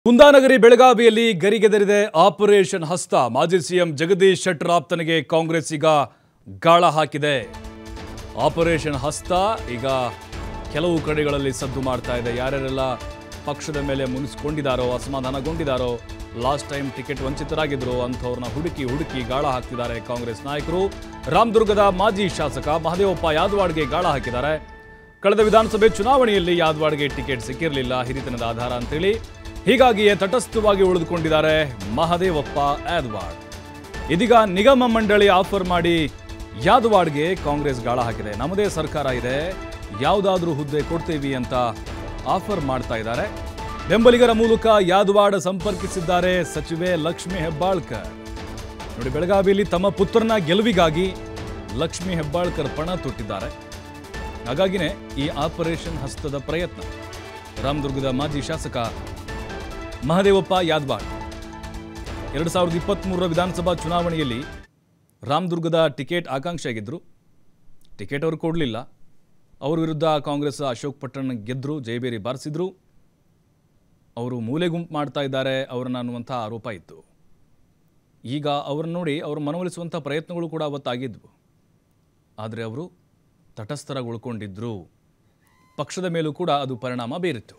ಕುಂದಾನಗರಿ ಬೆಳಗಾವಿಯಲ್ಲಿ ಗರಿಗೆದರಿದೆ ಆಪರೇಷನ್ ಹಸ್ತ ಮಾಜಿ ಸಿಎಂ ಜಗದೀಶ್ ಶೆಟ್ಟರ್ ಆಪ್ತನಿಗೆ ಕಾಂಗ್ರೆಸ್ ಈಗ ಗಾಳ ಹಾಕಿದೆ ಆಪರೇಷನ್ ಹಸ್ತ ಈಗ ಕೆಲವು ಕಡೆಗಳಲ್ಲಿ ಸದ್ದು ಮಾಡ್ತಾ ಇದೆ ಯಾರ್ಯಾರೆಲ್ಲ ಪಕ್ಷದ ಮೇಲೆ ಮುನಿಸ್ಕೊಂಡಿದ್ದಾರೋ ಅಸಮಾಧಾನಗೊಂಡಿದ್ದಾರೋ ಲಾಸ್ಟ್ ಟೈಮ್ ಟಿಕೆಟ್ ವಂಚಿತರಾಗಿದ್ರು ಅಂಥವ್ರನ್ನ ಹುಡುಕಿ ಹುಡುಕಿ ಗಾಳ ಹಾಕ್ತಿದ್ದಾರೆ ಕಾಂಗ್ರೆಸ್ ನಾಯಕರು ರಾಮದುರ್ಗದ ಮಾಜಿ ಶಾಸಕ ಮಹದೇವಪ್ಪ ಯಾದವಾಡ್ಗೆ ಗಾಳ ಹಾಕಿದ್ದಾರೆ ಕಳೆದ ವಿಧಾನಸಭೆ ಚುನಾವಣೆಯಲ್ಲಿ ಯಾದವಾಡ್ಗೆ ಟಿಕೆಟ್ ಸಿಕ್ಕಿರಲಿಲ್ಲ ಹಿರಿತನದ ಆಧಾರ ಅಂತೇಳಿ ಹೀಗಾಗಿಯೇ ತಟಸ್ಥವಾಗಿ ಉಳಿದುಕೊಂಡಿದ್ದಾರೆ ಮಹದೇವಪ್ಪ ಯಾದವಾಡ್ ಇದೀಗ ನಿಗಮ ಮಂಡಳಿ ಆಫರ್ ಮಾಡಿ ಯಾದವಾಡ್ಗೆ ಕಾಂಗ್ರೆಸ್ ಗಾಳ ಹಾಕಿದೆ ನಮ್ಮದೇ ಸರ್ಕಾರ ಇದೆ ಯಾವುದಾದ್ರೂ ಹುದ್ದೆ ಕೊಡ್ತೀವಿ ಅಂತ ಆಫರ್ ಮಾಡ್ತಾ ಇದ್ದಾರೆ ಬೆಂಬಲಿಗರ ಮೂಲಕ ಯಾದವಾಡ ಸಂಪರ್ಕಿಸಿದ್ದಾರೆ ಸಚಿವೆ ಲಕ್ಷ್ಮಿ ಹೆಬ್ಬಾಳ್ಕರ್ ನೋಡಿ ಬೆಳಗಾವಿಯಲ್ಲಿ ತಮ್ಮ ಪುತ್ರನ ಗೆಲುವಿಗಾಗಿ ಲಕ್ಷ್ಮಿ ಹೆಬ್ಬಾಳ್ಕರ್ ಪಣ ತೊಟ್ಟಿದ್ದಾರೆ ಹಾಗಾಗಿನೇ ಈ ಆಪರೇಷನ್ ಹಸ್ತದ ಪ್ರಯತ್ನ ರಾಮದುರ್ಗದ ಮಾಜಿ ಶಾಸಕ ಮಹದೇವಪ್ಪ ಯಾದವಾಡ್ ಎರಡು ಸಾವಿರದ ಇಪ್ಪತ್ತ್ಮೂರರ ವಿಧಾನಸಭಾ ಚುನಾವಣೆಯಲ್ಲಿ ರಾಮದುರ್ಗದ ಟಿಕೆಟ್ ಆಕಾಂಕ್ಷಿಯಾಗಿದ್ದರು ಟಿಕೆಟ್ ಅವರು ಕೊಡಲಿಲ್ಲ ಅವ್ರ ವಿರುದ್ಧ ಕಾಂಗ್ರೆಸ್ ಅಶೋಕ್ ಪಟ್ಟಣ್ ಗೆದ್ದರು ಜಯಬೇರಿ ಬಾರಿಸಿದ್ರು ಅವರು ಮೂಲೆ ಗುಂಪು ಮಾಡ್ತಾ ಇದ್ದಾರೆ ಅವರನ್ನ ಅನ್ನುವಂಥ ಆರೋಪ ಇತ್ತು ಈಗ ಅವ್ರನ್ನ ನೋಡಿ ಅವರು ಮನವೊಲಿಸುವಂಥ ಪ್ರಯತ್ನಗಳು ಕೂಡ ಅವತ್ತಾಗಿದ್ವು ಆದರೆ ಅವರು ತಟಸ್ಥರಾಗಿ ಉಳ್ಕೊಂಡಿದ್ರು ಪಕ್ಷದ ಮೇಲೂ ಕೂಡ ಅದು ಪರಿಣಾಮ ಬೀರಿತ್ತು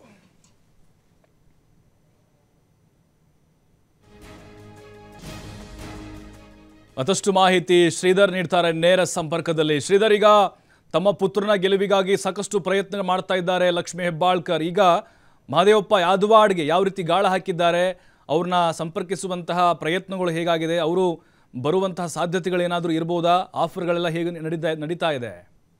ಮತ್ತಷ್ಟು ಮಾಹಿತಿ ಶ್ರೀಧರ್ ನೀಡ್ತಾರೆ ನೇರ ಸಂಪರ್ಕದಲ್ಲಿ ಶ್ರೀಧರ್ ಈಗ ತಮ್ಮ ಪುತ್ರನ ಗೆಲುವಿಗಾಗಿ ಸಾಕಷ್ಟು ಪ್ರಯತ್ನ ಮಾಡ್ತಾ ಇದ್ದಾರೆ ಲಕ್ಷ್ಮೀ ಹೆಬ್ಬಾಳ್ಕರ್ ಈಗ ಮಹದೇವಪ್ಪ ಯಾದವಾಡ್ಗೆ ಯಾವ ರೀತಿ ಗಾಳ ಹಾಕಿದ್ದಾರೆ ಅವ್ರನ್ನ ಸಂಪರ್ಕಿಸುವಂತಹ ಪ್ರಯತ್ನಗಳು ಹೇಗಾಗಿದೆ ಅವರು ಬರುವಂತಹ ಸಾಧ್ಯತೆಗಳೇನಾದರೂ ಇರ್ಬೋದಾ ಆಫರ್ಗಳೆಲ್ಲ ಹೇಗೆ ನಡೀತಾ ನಡೀತಾ ಇದೆ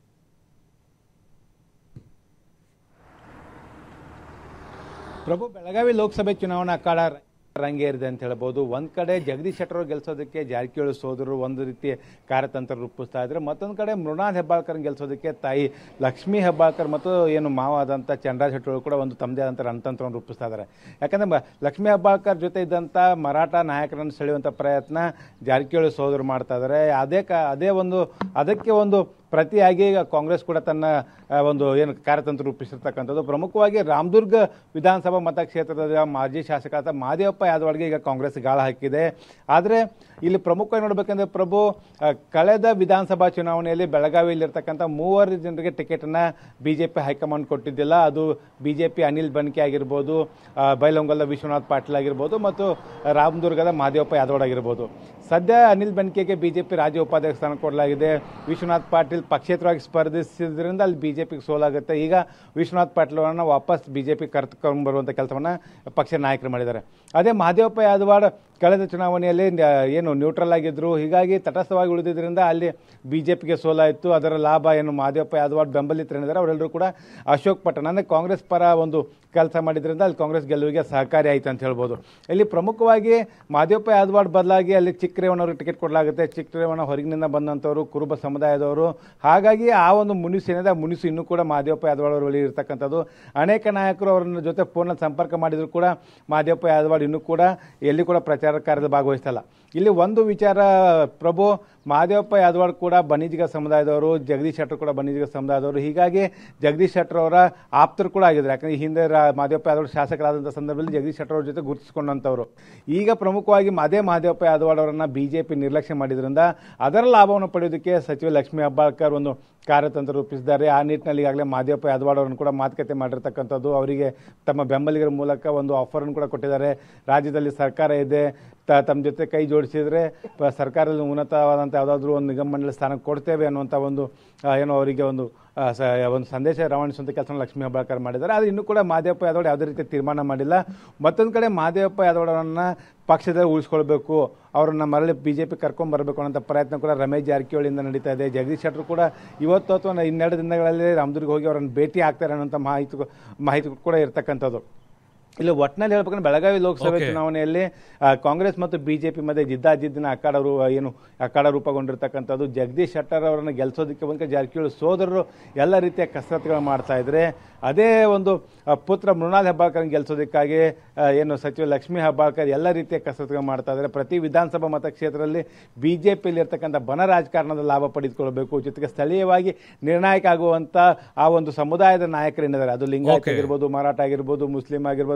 ಪ್ರಭು ಬೆಳಗಾವಿ ಲೋಕಸಭೆ ಚುನಾವಣಾ ಅಖಾಡ ರಂಗೇರಿದೆ ಅಂತ ಹೇಳ್ಬೋದು ಒಂದ್ ಕಡೆ ಜಗದೀಶ್ ಶೆಟ್ಟರ್ ಅವ್ರು ಗೆಲ್ಸೋದಕ್ಕೆ ಜಾರಕಿಹೊಳಿ ಸೋದರರು ಒಂದು ರೀತಿ ಕಾರ್ಯತಂತ್ರ ರೂಪಿಸ್ತಾ ಇದ್ರೆ ಮತ್ತೊಂದು ಕಡೆ ಮೃಣಾಲ್ ಹೆಬ್ಬಾಳ್ಕರ್ ಗೆಲ್ಸೋದಕ್ಕೆ ತಾಯಿ ಲಕ್ಷ್ಮೀ ಹೆಬ್ಬಾಳ್ಕರ್ ಮತ್ತು ಏನು ಮಾವ ಆದಂಥ ಚಂದ್ರರಾಜ್ ಶೆಟ್ಟರ್ ಅವರು ಕೂಡ ಒಂದು ತಮ್ಮದೇ ಆದಂಥ ರಣತಂತ್ರವನ್ನು ರೂಪಿಸ್ತಾ ಇದ್ದಾರೆ ಯಾಕಂದ್ರೆ ಮ- ಲಕ್ಷ್ಮೀ ಹೆಬ್ಬಾಳ್ಕರ್ ಜೊತೆ ಇದ್ದಂಥ ಮರಾಠ ನಾಯಕರನ್ನು ಸೆಳೆಯುವಂಥ ಪ್ರಯತ್ನ ಜಾರಕಿಹೊಳಿ ಸೋದರರು ಮಾಡ್ತಾ ಇದ್ದಾರೆ ಅದೇ ಕ ಅದೇ ಒಂದು ಅದಕ್ಕೆ ಒಂದು ಪ್ರತಿಯಾಗಿ ಈಗ ಕಾಂಗ್ರೆಸ್ ಕೂಡ ತನ್ನ ಆ, ಒಂದು ಏನು ಕಾರ್ಯತಂತ್ರ ರೂಪಿಸಿರ್ತಕ್ಕಂಥದ್ದು ಪ್ರಮುಖವಾಗಿ ರಾಮದುರ್ಗ ವಿಧಾನಸಭಾ ಮತಕ್ಷೇತ್ರದ ಮಾಜಿ ಶಾಸಕ ಆದ ಮಾದೇವಪ್ಪ ಯಾದವಾಡ್ಗೆ ಈಗ ಕಾಂಗ್ರೆಸ್ ಗಾಳ ಹಾಕಿದೆ ಆದರೆ ಇಲ್ಲಿ ಪ್ರಮುಖವಾಗಿ ನೋಡಬೇಕಂದ್ರೆ ಪ್ರಭು ಆ, ಕಳೆದ ವಿಧಾನಸಭಾ ಚುನಾವಣೆಯಲ್ಲಿ ಬೆಳಗಾವಿಯಲ್ಲಿರ್ತಕ್ಕಂಥ ಮೂವರು ಜನರಿಗೆ ಟಿಕೆಟನ್ನು ಬಿ ಜೆ ಪಿ ಹೈಕಮಾಂಡ್ ಕೊಟ್ಟಿದ್ದಿಲ್ಲ ಅದು B J P Anil Benake ಆಗಿರ್ಬೋದು ಆ, ಬೈಲೊಂಗಲದ ವಿಶ್ವನಾಥ್ ಪಾಟೀಲ್ ಆಗಿರ್ಬೋದು ಮತ್ತು ರಾಮದುರ್ಗದ ಮಾದೇವಪ್ಪ ಯಾದವಾಡ್ ಆಗಿರ್ಬೋದು ಸದ್ಯ ಅನಿಲ್ ಬೆನ್ಕೆಗೆ ಬಿಜೆಪಿ ರಾಜ್ಯ ಉಪಾಧ್ಯಕ್ಷ ಸ್ಥಾನ ಕೊಡಲಾಗಿದೆ ವಿಶ್ವನಾಥ್ ಪಾಟೀಲ್ ಪಕ್ಷೇತರವಾಗಿ ಸ್ಪರ್ಧಿಸಿದ್ರಿಂದ ಅಲ್ಲಿ ಬಿಜೆಪಿಗೆ ಸೋಲಾಗುತ್ತೆ ಈಗ ವಿಶ್ವನಾಥ್ ಪಾಟೀಲ್ ಅವರನ್ನ ವಾಪಸ್ ಬಿಜೆಪಿ ಕರೆದುಕೊಂಡು ಬರುವಂಥ ಕೆಲಸವನ್ನ ಪಕ್ಷ ನಾಯಕರು ಮಾಡಿದ್ದಾರೆ ಅದೇ ಮಹದೇವಪ್ಪ ಯಾದವಾಡ್ ಕಳೆದ ಚುನಾವಣೆಯಲ್ಲಿ ನ- ಏನು ನ್ಯೂಟ್ರಲ್ ಆಗಿದ್ರು ಹೀಗಾಗಿ ತಟಸ್ಥವಾಗಿ ಉಳಿದಿದ್ದರಿಂದ ಅಲ್ಲಿ ಬಿಜೆಪಿಗೆ ಸೋಲಾಯಿತು ಅದರ ಲಾಭ ಏನು ಮಹದೇವಪ್ಪ ಯಾದವಾಡ್ ಬೆಂಬಲಿತರೇನಿದ್ದಾರೆ ಅವರೆಲ್ಲರೂ ಕೂಡ ಅಶೋಕ್ ಪಟ್ಟಣ ಅಂದರೆ ಕಾಂಗ್ರೆಸ್ ಪರ ಒಂದು ಕೆಲಸ ಮಾಡಿದ್ರಿಂದ ಅಲ್ಲಿ ಕಾಂಗ್ರೆಸ್ ಗೆಲುವಿಗೆ ಸಹಕಾರಿ ಆಯಿತು ಅಂತ ಹೇಳ್ಬೋದು ಇಲ್ಲಿ ಪ್ರಮುಖವಾಗಿ ಮಹದೇವಪ್ಪ ಯಾದವಾಡ್ ಬದಲಾಗಿ ಅಲ್ಲಿ ಚಿಕ್ಕರೇವಣ್ಣವ್ರಿಗೆ ಟಿಕೆಟ್ ಕೊಡಲಾಗುತ್ತೆ ಚಿಕ್ಕರೇವಣ್ಣ ಹೊರಗಿನಿಂದ ಬಂದಂಥವ್ರು ಕುರುಬ ಸಮುದಾಯದವರು ಹಾಗಾಗಿ ಆ ಒಂದು ಮುನಿಸು ಏನಿದೆ ಆ ಮುನಿಸು ಇನ್ನೂ ಕೂಡ ಮಹದೇವಪ್ಪ ಯಾದವಾಡ್ ಅವರ ಬಳಿ ಇರ್ತಕ್ಕಂಥದ್ದು ಅನೇಕ ನಾಯಕರು ಅವರನ್ನ ಜೊತೆ ಫೋನಲ್ಲಿ ಸಂಪರ್ಕ ಮಾಡಿದ್ರು ಕೂಡ ಮಹದೇವಪ್ಪ ಯಾದವಾಡ್ ಇನ್ನೂ ಕೂಡ ಎಲ್ಲಿ ಕೂಡ ಪ್ರಚಾರ ಕಾರ್ಯದಲ್ಲಿ ಭಾಗವಹಿಸ್ತಲ್ಲ ಇಲ್ಲಿ ಒಂದು ವಿಚಾರ ಪ್ರಭು ಮಹದೇವಪ್ಪ ಯಾದವಾಡ್ ಕೂಡ ಬಣಿಜಿಗ ಸಮುದಾಯದವರು ಜಗದೀಶ್ ಶೆಟ್ಟರ್ ಕೂಡ ಬಣಿಜಿಗ ಸಮುದಾಯದವರು ಹೀಗಾಗಿ ಜಗದೀಶ್ ಶೆಟ್ಟರ್ ಅವರ ಆಪ್ತರು ಕೂಡ ಆಗಿದ್ರು ಯಾಕಂದ್ರೆ ಈ ಹಿಂದೆ ರಾ- ಮಹದೇವಪ್ಪ ಯಾದವಾಡ್ ಶಾಸಕರಾದಂಥ ಸಂದರ್ಭದಲ್ಲಿ ಜಗದೀಶ್ ಶೆಟ್ಟರ್ ಅವ್ರ ಜೊತೆ ಗುರುತಿಸಿಕೊಂಡಂಥವ್ರು ಈಗ ಪ್ರಮುಖವಾಗಿ ಅದೇ ಮಹದೇವಪ್ಪ ಯಾದವಾಡ್ ಅವರನ್ನ ಬಿಜೆಪಿ ನಿರ್ಲಕ್ಷ್ಯ ಮಾಡಿದ್ರಿಂದ ಅದರ ಲಾಭವನ್ನು ಪಡೆಯೋದಕ್ಕೆ ಸಚಿವ ಲಕ್ಷ್ಮೀ ಹೆಬ್ಬಾಳ್ಕರ್ ಒಂದು ಕಾರ್ಯತಂತ್ರ ರೂಪಿಸಿದ್ದಾರೆ ಆ ನಿಟ್ಟಿನಲ್ಲಿ ಈಗಾಗಲೇ ಮಹದೇವಪ್ಪ ಯಾದವಾಡ್ ಅವರನ್ನು ಕೂಡ ಮಾತುಕತೆ ಮಾಡಿರ್ತಕ್ಕಂಥದ್ದು ಅವರಿಗೆ ತಮ್ಮ ಬೆಂಬಲಿಗರ ಮೂಲಕ ಒಂದು ಆಫರನ್ನು ಕೂಡ ಕೊಟ್ಟಿದ್ದಾರೆ ರಾಜ್ಯದಲ್ಲಿ ಸರ್ಕಾರ ಇದೆ ತ ತಮ್ಮ ಜೊತೆ ಕೈ ಜೋಡಿಸಿದರೆ ಪ- ಸರ್ಕಾರದಲ್ಲಿ ಉನ್ನತವಾದಂಥ ಯಾವುದಾದ್ರೂ ಒಂದು ನಿಗಮ ಮಂಡಳಿ ಸ್ಥಾನಕ್ಕೆ ಕೊಡ್ತೇವೆ ಅನ್ನುವಂಥ ಒಂದು ಆ, ಏನೋ ಅವರಿಗೆ ಒಂದು ಆ, ಸ- ಒಂದು ಸಂದೇಶ ರವಾನಿಸುವಂಥ ಕೆಲಸ ಲಕ್ಷ್ಮೀ ಹೆಬ್ಬಾಳ್ಕರ್ ಮಾಡಿದ್ದಾರೆ ಆದರೆ ಇನ್ನೂ ಕೂಡ ಮಹದೇವಪ್ಪ ಯಾದವಾಡ್ ಯಾವುದೇ ರೀತಿ ತೀರ್ಮಾನ ಮಾಡಿಲ್ಲ ಮತ್ತೊಂದು ಕಡೆ ಮಹದೇವಪ್ಪ ಯಾದವಾಡ್ ಅವರನ್ನ ಪಕ್ಷದಲ್ಲಿ ಉಳಿಸ್ಕೊಳ್ಬೇಕು ಅವರನ್ನ ಮರಳಿ ಬಿಜೆಪಿ ಕರ್ಕೊಂಡ್ ಬರಬೇಕು ಅನ್ನೋ ಪ್ರಯತ್ನ ಕೂಡ ರಮೇಶ್ ಜಾರಕಿಹೊಳಿಯಿಂದ ನಡೀತಾ ಇದೆ ಜಗದೀಶ್ ಶೆಟ್ಟರ್ ಕೂಡ ಇವತ್ತು ಅಥವಾ ಇನ್ನೆರಡು ದಿನಗಳಲ್ಲಿ ರಾಮದುರ್ಗ ಹೋಗಿ ಅವರನ್ನು ಭೇಟಿ ಆಗ್ತಾರೆ ಅನ್ನೋಂಥ ಮಾಹಿತಿ ಮಾಹಿತಿ ಕೂಡ ಇರ್ತಕ್ಕಂಥದ್ದು ಇಲ್ಲಿ ಒಟ್ಟಿನಲ್ಲಿ ಹೇಳ್ಬೇಕಂದ್ರೆ ಬೆಳಗಾವಿ ಲೋಕಸಭೆ Okay. ಚುನಾವಣೆಯಲ್ಲಿ ಆ, ಕಾಂಗ್ರೆಸ್ ಮತ್ತು ಬಿಜೆಪಿ ಮಧ್ಯೆ ಜಿದ್ದಾಜಿದ್ದಿನ ಅಖಾಡ ರೂ ಏನು ಅಖಾಡ ರೂಪುಗೊಂಡಿರ್ತಕ್ಕಂಥದ್ದು ಜಗದೀಶ್ ಶೆಟ್ಟರ್ ಅವರನ್ನು ಗೆಲ್ಲಿಸೋದಕ್ಕೆ ಬಂದ ಜಾರಕಿಹೊಳಿ ಸೋದರರು ಎಲ್ಲ ರೀತಿಯ ಕಸರತ್ತುಗಳು ಮಾಡ್ತಾ ಇದ್ರೆ ಅದೇ ಒಂದು ಆ, ಪುತ್ರ ಮೃಣಾಲ್ ಹೆಬ್ಬಾಳ್ಕರ್ ಗೆಲ್ಲಿಸೋದಕ್ಕಾಗಿ ಆ, ಏನು ಸಚಿವ ಲಕ್ಷ್ಮೀ ಹೆಬ್ಬಾಳ್ಕರ್ ಎಲ್ಲ ರೀತಿಯ ಕಸರತ್ತುಗಳು ಮಾಡ್ತಾ ಇದ್ದಾರೆ ಪ್ರತಿ ವಿಧಾನಸಭಾ ಮತಕ್ಷೇತ್ರದಲ್ಲಿ ಬಿಜೆಪಿಯಲ್ಲಿ ಇರ್ತಕ್ಕಂಥ ಬನ ರಾಜಕಾರಣದ ಲಾಭ ಪಡೆದುಕೊಳ್ಬೇಕು ಜೊತೆಗೆ ಸ್ಥಳೀಯವಾಗಿ ನಿರ್ಣಾಯಕ ಆಗುವಂತ ಆ ಒಂದು ಸಮುದಾಯದ ನಾಯಕರು ಏನಿದ್ದಾರೆ ಅದು ಲಿಂಗಾಯತ್ Okay. ಆಗಿರ್ಬೋದು ಮರಾಠ ಆಗಿರ್ಬೋದು ಮುಸ್ಲಿಂ ಆಗಿರ್ಬೋದು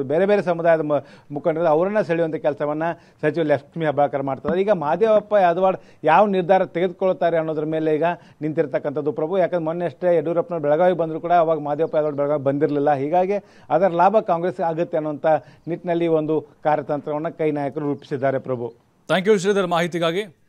ಬೇರೆ ಬೇರೆ ಸಮುದಾಯದ ಮ- ಮುಖಂಡರು ಅವರನ್ನ ಸೆಳೆಯುವಂಥ ಕೆಲಸವನ್ನ ಸಚಿವ ಲಕ್ಷ್ಮೀ ಹೆಬ್ಬಾಳ್ಕರ್ ಮಾಡ್ತಾರೆ ಈಗ ಮಹದೇವಪ್ಪ ಯಾದವಾಡ್ ಯಾವ ನಿರ್ಧಾರ ತೆಗೆದುಕೊಳ್ತಾರೆ ಅನ್ನೋದ್ರ ಮೇಲೆ ಈಗ ನಿಂತಿರ್ತಕ್ಕಂಥದ್ದು ಪ್ರಭು ಯಾಕಂದ್ರೆ ಮೊನ್ನೆ ಅಷ್ಟೇ ಯಡಿಯೂರಪ್ಪನ ಬೆಳಗಾವಿ ಬಂದರೂ ಕೂಡ ಅವಾಗ ಮಹದೇವಪ್ಪ ಯಾದವಾಡ್ ಬೆಳಗಾವಿ ಬಂದಿರಲಿಲ್ಲ ಹೀಗಾಗಿ ಅದರ ಲಾಭ ಕಾಂಗ್ರೆಸ್ ಆಗುತ್ತೆ ಅನ್ನುವಂಥ ನಿಟ್ಟಿನಲ್ಲಿ ಒಂದು ಕಾರ್ಯತಂತ್ರವನ್ನು ಕೈ ನಾಯಕರು ರೂಪಿಸಿದ್ದಾರೆ ಪ್ರಭು ಥ್ಯಾಂಕ್ ಯು ಶ್ರೀಧರ್ ಮಾಹಿತಿಗಾಗಿ